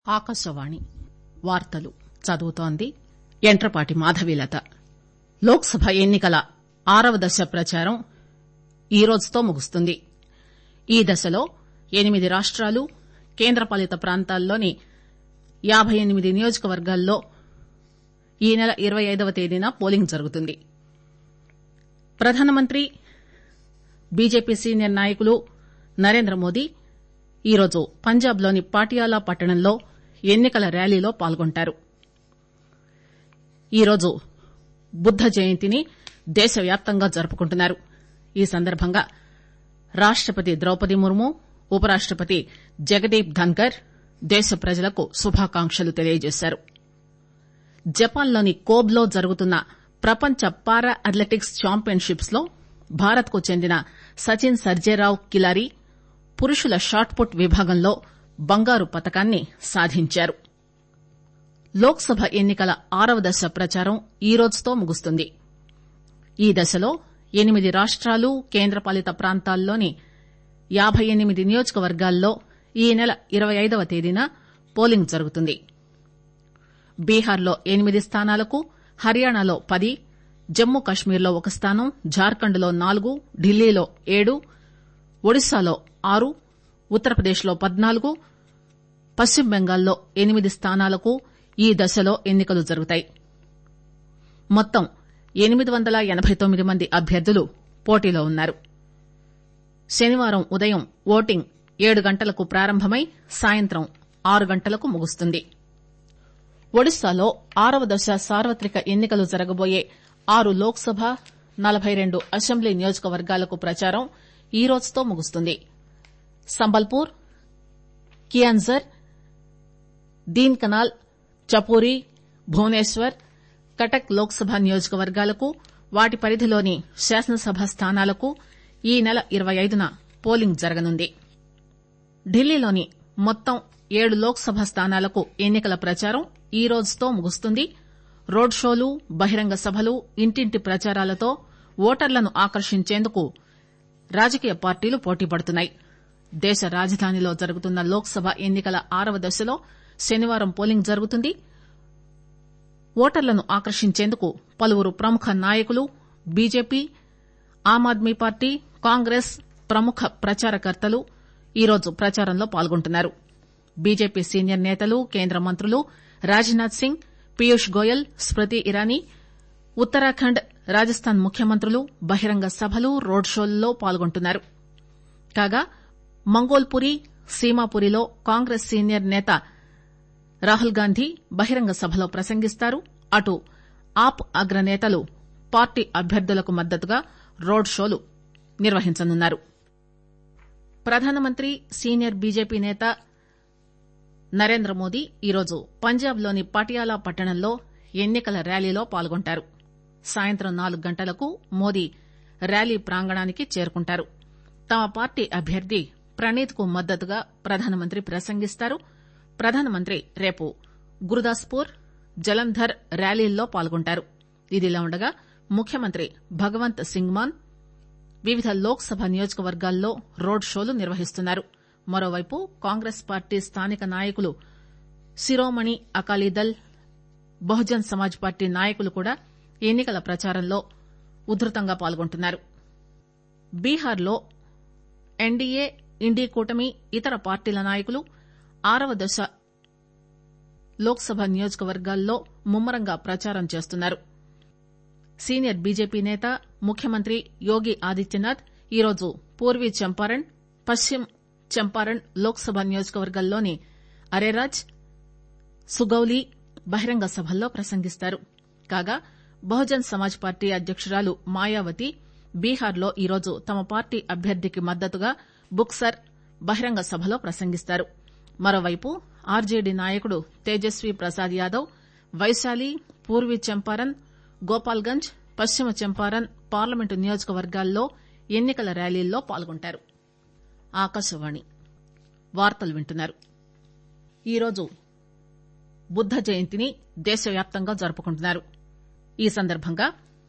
ఆకాశవాణి వార్తలు చదువుతోంది యంట్రపాటి మాధవీలత లోక్ సభ ఎన్ని కల ఆరవ దశ ప్రచారం ఈరోజుతో ముగుస్తుంది ఈ దశలో ఎనిమిది రాష్టాలు కేంద్రపాలిత ప్రాంతాల్లోని యాబై ఎనిమిది నియోజకవర్గాల్లో ఈ నెల ఇరవై ఐదవ తేదీన పోలింగ్ జరుగుతుంది ప్రధానమంత్రి బీజేపీ సీనియర్ నాయకులు నరేంద్రమోదీ ఈరోజు పంజాబ్ లోని పాటియాలా పట్టణంలో ఎన్ని కల ర్యాలీలో పాల్గొంటారు ఈరోజు బుద్ద జయంతిని దేశవ్యాప్తంగా జరుపుకుంటున్నారు ఈ సందర్బంగా రాష్టపతి ద్రౌపది ముర్ము ఉపరాష్టపతి జగదీప్ ధన్కర్ దేశ ప్రజలకు శుభాకాంక్షలు తెలియజేశారు జపాన్ లోని కోబ్ లో జరుగుతున్న ప్రపంచ పారా అథ్లెటిక్స్ చాంపియన్ షిప్స్ లో భారత్ కు చెందిన సచిన్ సర్జేరావ్ కిలారి పురుషుల షాట్ పుట్ విభాగంలో బంగారు పతకాన్ని సాధించారు లోక్ సభ ఎన్ని కల ఆరవ దశ ప్రచారం ఈరోజుతో ముగుస్తుంది ఈ దశలో ఎనిమిది రాష్టాలు కేంద్రపాలిత ప్రాంతాల్లోని యాబై ఎనిమిది నియోజకవర్గాల్లో ఈ నెల ఇరవై ఐదవ తేదీన పోలింగ్ జరుగుతుంది బీహార్ లో ఎనిమిది స్థానాలకు హర్యానాలో పది జమ్మూ కశ్మీర్ లో ఒక స్థానం జార్ఖండ్ లో నాలుగు ఢిల్లీలో ఏడు ఒడిశాలో ఆరు ఉత్తరప్రదేశ్ లో పద్నాలుగు పశ్చిమ బెంగాల్లో ఎనిమిది స్థానాలకు ఈ దశలో ఎన్ని కలు జరుగుతాయి మొత్తం ఎనిమిది వందల ఎనబై తొమ్మిది మంది అభ్యర్థులు పోటీలో ఉన్నారు శనివారం ఉదయం ఓటింగ్ ఏడు గంటలకు ప్రారంభమై సాయంత్రం ఆరు గంటలకు ముగుస్తుంది ఒడిశాలో ఆరవ దశ సార్వత్రిక ఎన్ని కలు జరగబోయే ఆరు లోక్ సభ నలబై రెండు అసెంబ్లీ నియోజకవర్గాలకు ప్రచారం ఈ రోజుతో ముగుస్తుంది సంబల్పూర్ కియాన్జర్ దీన్ కనాల్ చపూరి భువనేశ్వర్ కటక్ లోక్ సభ నియోజకవర్గాలకు వాటి పరిధిలోని శాసనసభ స్థానాలకు ఈ నెల ఇరవై ఐదున పోలింగ్ జరగనుంది ఢిల్లీలోని మొత్తం ఏడు లోక్ సభ స్థానాలకు ఎన్ని కల ప్రచారం ఈ రోజుతో ముగుస్తుంది రోడ్ షోలు బహిరంగ సభలు ఇంటింటి ప్రచారాలతో ఓటర్లను ఆకర్షించేందుకు రాజకీయ పార్టీలు పోటీపడుతున్నాయి దేశ రాజధానిలో జరుగుతున్న లోక్ సభ ఎన్ని కల ఆరవ దశలో శనివారం పోలింగ్ జరుగుతుంది ఓటర్లను ఆకర్షించేందుకు పలువురు ప్రముఖ నాయకులు బీజేపీ ఆమ్ ఆద్మీ పార్టీ కాంగ్రెస్ ప్రముఖ ప్రచారకర్తలు ఈరోజు ప్రచారంలో పాల్గొంటున్నారు బీజేపీ సీనియర్ నేతలు కేంద్ర మంత్రులు రాజ్నాథ్ సింగ్ పీయూష్ గోయల్ స్మృతి ఇరానీ ఉత్తరాఖండ్ రాజస్థాన్ ముఖ్యమంత్రులు బహిరంగ సభలు రోడ్ షోల్లో పాల్గొంటున్నారు కాగా మంగోల్పురి సీమాపురిలో కాంగ్రెస్ సీనియర్ నేత రాహుల్ గాంధీ బహిరంగ సభలో ప్రసంగిస్తారు అటు ఆప్ అగ్రనేతలు పార్టీ అభ్యర్థులకు మద్దతుగా రోడ్ షోలు నిర్వహించనున్నారు ప్రధానమంత్రి సీనియర్ బీజేపీ నేత నరేంద్రమోదీ ఈరోజు పంజాబ్ లోని పటియాలా పట్టణంలో ఎన్ని కల ర్యాలీలో పాల్గొంటారు సాయంత్రం నాలుగు గంటలకు మోదీ ర్యాలీ ప్రాంగణానికి చేరుకుంటారు తమ పార్టీ అభ్యర్థి ప్రణీత్ కు మద్దతుగా ప్రధానమంత్రి ప్రసంగిస్తారు ప్రధానమంత్రి రేపు గురుదాస్పూర్ జలంధర్ ర్యాలీల్లో పాల్గొంటారు ఇదిలా ఉండగా ముఖ్యమంత్రి భగవంత్ సింగ్ మాన్ వివిధ లోక్ సభ నియోజకవర్గాల్లో రోడ్ షోలు నిర్వహిస్తున్నారు మరోవైపు కాంగ్రెస్ పార్టీ స్థానిక నాయకులు శిరోమణి అకాలీదళ్ బహుజన్ సమాజ్ పార్టీ నాయకులు కూడా ఎన్ని కల ప్రచారంలో ఉధృతంగా పాల్గొంటున్నారు బీహార్ లో ఎన్డీఏ ఇండీ కూటమి ఇతర పార్టీల నాయకులు ఆరవ దశ లోక్ సభ నియోజకవర్గాల్లో ముమ్మరంగా ప్రచారం చేస్తున్నారు సీనియర్ బీజేపీ నేత ముఖ్యమంత్రి యోగి ఆదిత్యనాథ్ ఈరోజు పూర్వీ చంపారణ్ పశ్చిమ చంపారణ్ లోక్ సభ నియోజకవర్గాల్లోని అరేరాజ్ సుగౌలీ బహిరంగ సభల్లో ప్రసంగిస్తారు కాగా బహుజన్ సమాజ్ పార్టీ అధ్యకురాలు మాయావతి బీహార్ లో ఈరోజు తమ పార్టీ అభ్యర్థికి మద్దతుగా బుక్సర్ బహిరంగ సభలో ప్రసంగిస్తారు మరోవైపు ఆర్జేడీ నాయకుడు తేజస్వీ ప్రసాద్ యాదవ్ వైశాలి పూర్వీ చంపారణ్ గోపాల్గంజ్ పశ్చిమ చంపారణ్ పార్లమెంటు నియోజకవర్గాల్లో ఎన్ని కల ర్యాలీల్లో పాల్గొంటారు ఆకాశవాణి వార్తలు వింటున్నారు ఈరోజు బుద్ద జయంతిని దేశవ్యాప్తంగా జరుపుకుంటున్నారు ఈ సందర్భంగా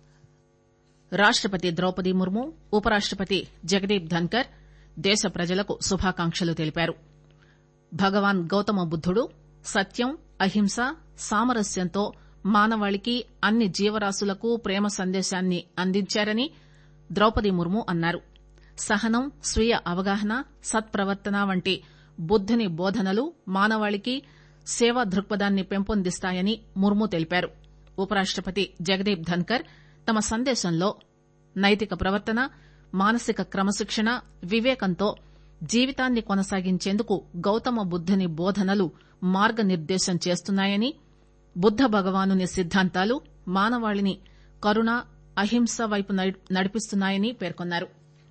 రాష్టపతి ద్రౌపది ముర్ము ఉపరాష్టపతి జగదీప్ ధన్కర్ దేశ ప్రజలకు శుభాకాంక్షలు తెలిపారు భగవాన్ గౌతమ బుద్దుడు సత్యం అహింస సామరస్యంతో మానవాళికి అన్ని జీవరాశులకు ప్రేమ సందేశాన్ని అందించారని ద్రౌపది ముర్ము అన్నారు సహనం స్వీయ అవగాహన సత్ప్రవర్తన వంటి బుద్దుని బోధనలు మానవాళికి సేవా దృక్పథాన్ని పెంపొందిస్తాయని ముర్ము తెలిపారు ఉపరాష్టపతి జగదీప్ ధన్కర్ తమ సందేశంలో నైతిక ప్రవర్తన మానసిక క్రమశిక్షణ వివేకంతో జీవితాన్ని కొనసాగించేందుకు గౌతమ బుద్దుని బోధనలు మార్గనిర్దేశం చేస్తున్నాయని బుద్ద భగవానుని సిద్దాంతాలు మానవాళిని కరుణ అహింస వైపు నడిపిస్తున్నాయని పేర్కొన్నారు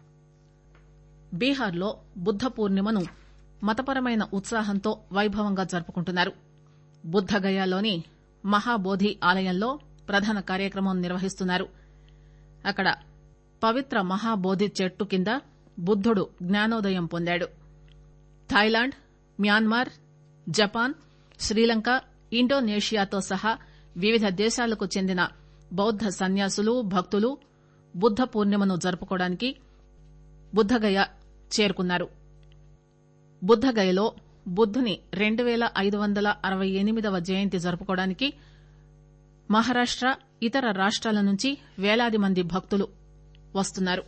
బీహార్లో బుద్ద పూర్ణిమను మతపరమైన ఉత్సాహంతో వైభవంగా జరుపుకుంటున్నారు బుద్దగయాలోని మహాబోధి ఆలయంలో ప్రధాన కార్యక్రమం నిర్వహిస్తున్నారు అక్కడ పవిత్ర మహాబోధి చెట్టు కింద బుద్దుడు జ్ఞానోదయం పొందాడు థాయిలాండ్ మ్యాన్మార్ జపాన్ శ్రీలంక ఇండోనేషియాతో సహా వివిధ దేశాలకు చెందిన బౌద్ద సన్యాసులు భక్తులు బుద్ద పూర్ణిమను జరుపుకోవడానికి బుద్దగయ చేరుకున్నారు బుద్దగయలో బుద్దుని రెండు పేల ఐదు వందల అరవై ఎనిమిదవ జయంతి జరుపుకోవడానికి మహారాష్ట ఇతర రాష్టాల నుంచి పేలాది మంది భక్తులు వస్తున్నారు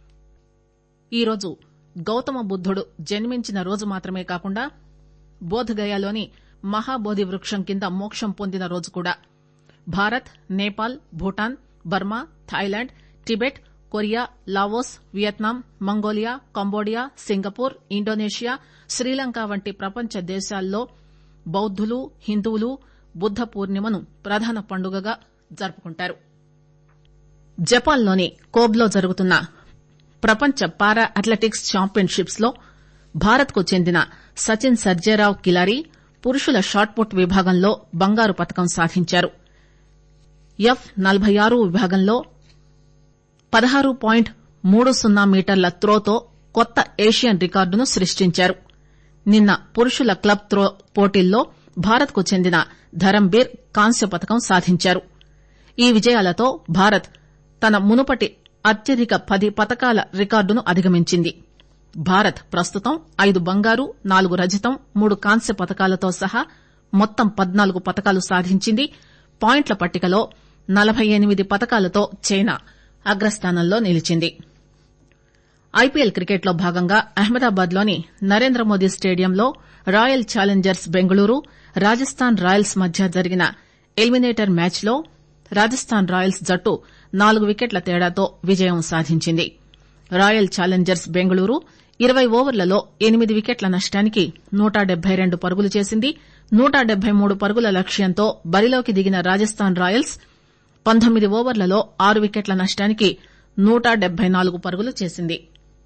ఈరోజు గౌతమ బుద్దుడు జన్మించిన రోజు మాత్రమే కాకుండా బోధ్గయాలోని మహాబోధి వృక్షం కింద మోక్షం పొందిన రోజు కూడా Bharat Nepal Bhutan Burma Thailand Tibet Korea Laos Vietnam Mongolia Cambodia Singapore Indonesia Sri Lanka వంటి ప్రపంచ దేశాల్లో బౌద్దులు హిందువులు బుద్ద పూర్ణిమను ప్రధాన పండుగగా జరుపుకుంటారు జపాన్లోని కోబ్లో జరుగుతున్న ప్రపంచ పారా అథ్లెటిక్స్ ఛాంపియన్షిప్స్ లో భారత్ కు చెందిన సచిన్ సర్జేరావ్ కిలారీ పురుషుల షాట్పుట్ విభాగంలో బంగారు పతకం సాధించారు ఎఫ్ నలబై ఆరు విభాగంలో పదహారు పాయింట్ మూడు సున్నా మీటర్ల త్రోతో కొత్త ఏషియన్ రికార్డును సృష్టించారు నిన్న పురుషుల క్లబ్ త్రో పోటీల్లో భారత్ కు చెందిన ధరంబీర్ కాంస్య పతకం సాధించారు ఈ విజయాలతో భారత్ తన మునుపటి అత్యధిక పది పతకాల రికార్డును అధిగమించింది భారత్ ప్రస్తుతం ఐదు బంగారు నాలుగు రజతం మూడు కాంస్య పతకాలతో సహా మొత్తం పద్నాలుగు పతకాలు సాధించింది పాయింట్ల పట్టికలో నలబై ఎనిమిది పతకాలతో చైనా అగ్రస్థానంలో నిలిచింది ఐపీఎల్ క్రికెట్లో భాగంగా అహ్మదాబాద్ లోని నరేంద్రమోదీ స్టేడియంలో Royal Challengers Bengaluru Rajasthan Royals మధ్య జరిగిన ఎలిమినేటర్ మ్యాచ్ లో రాజస్థాన్ రాయల్స్ జట్టు నాలుగు వికెట్ల తేడాతో విజయం సాధించింది రాయల్ ఛాలెంజర్స్ బెంగళూరు ఇరవై ఓవర్లలో ఎనిమిది వికెట్ల నష్టానికి నూట డెబ్బై రెండు పరుగులు చేసింది నూట డెబ్బై మూడు పరుగుల లక్ష్యంతో బరిలోకి దిగిన రాజస్థాన్ రాయల్స్ పంతొమ్మిది ఓవర్లలో ఆరు వికెట్ల నష్టానికి నూట డెబ్బై నాలుగు పరుగులు చేసింది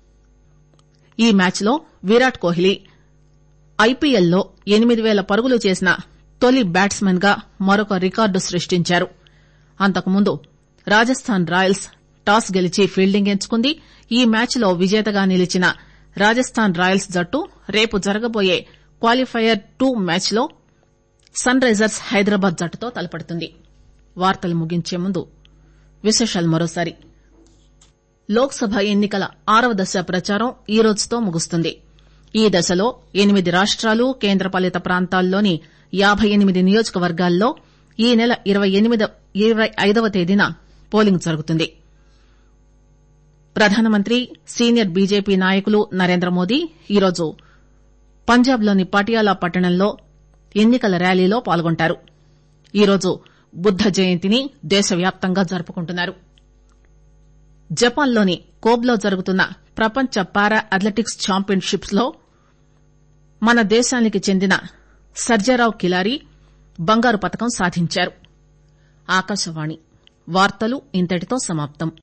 ఈ మ్యాచ్ లో విరాట్ కోహ్లీ ఐపీఎల్ లో ఎనిమిది పేల పరుగులు చేసిన తొలి బ్యాట్స్మెన్ గా మరొక రికార్డు సృష్టించారు అంతకుముందు రాజస్థాన్ రాయల్స్ టాస్ గెలిచి ఫీల్డింగ్ ఎంచుకుంది ఈ మ్యాచ్ లో విజేతగా నిలిచిన రాజస్థాన్ రాయల్స్ జట్టు రేపు జరగబోయే క్వాలిఫైయర్ టూ మ్యాచ్ లో సన్ రైజర్స్ హైదరాబాద్ జట్టుతో తలపడుతుంది వార్తలు ముగించే ముందు విశేషాలు మరోసారి లోక్ సభ ఎన్నికల ఆరవ దశ ప్రచారం ఈ రోజుతో ముగుస్తుంది ఈ దశలో ఎనిమిది రాష్టాలు కేంద్రపాలిత ప్రాంతాల్లోని యాబై ఎనిమిది నియోజకవర్గాల్లో ఈ నెల ఇరవై ఐదవ తేదీన పోలింగ్ జరుగుతుంది ప్రధానమంత్రి సీనియర్ బీజేపీ నాయకులు నరేంద్రమోదీ ఈరోజు పంజాబ్ లోని పటియాలా పట్టణంలో ఎన్నికల ర్యాలీలో పాల్గొంటారు ఈరోజు బుద్ద జయంతిని దేశవ్యాప్తంగా జరుపుకుంటున్నారు జపాన్ లోని కోబ్లో జరుగుతున్న ప్రపంచ పారా అథ్లెటిక్స్ ఛాంపియన్షిప్స్ లో మన దేశానికి చెందిన సర్జారావు కిలారీ బంగారు పతకం సాధించారు ఆకాశవాణి వార్తలు ఇంతటితో సమాప్తం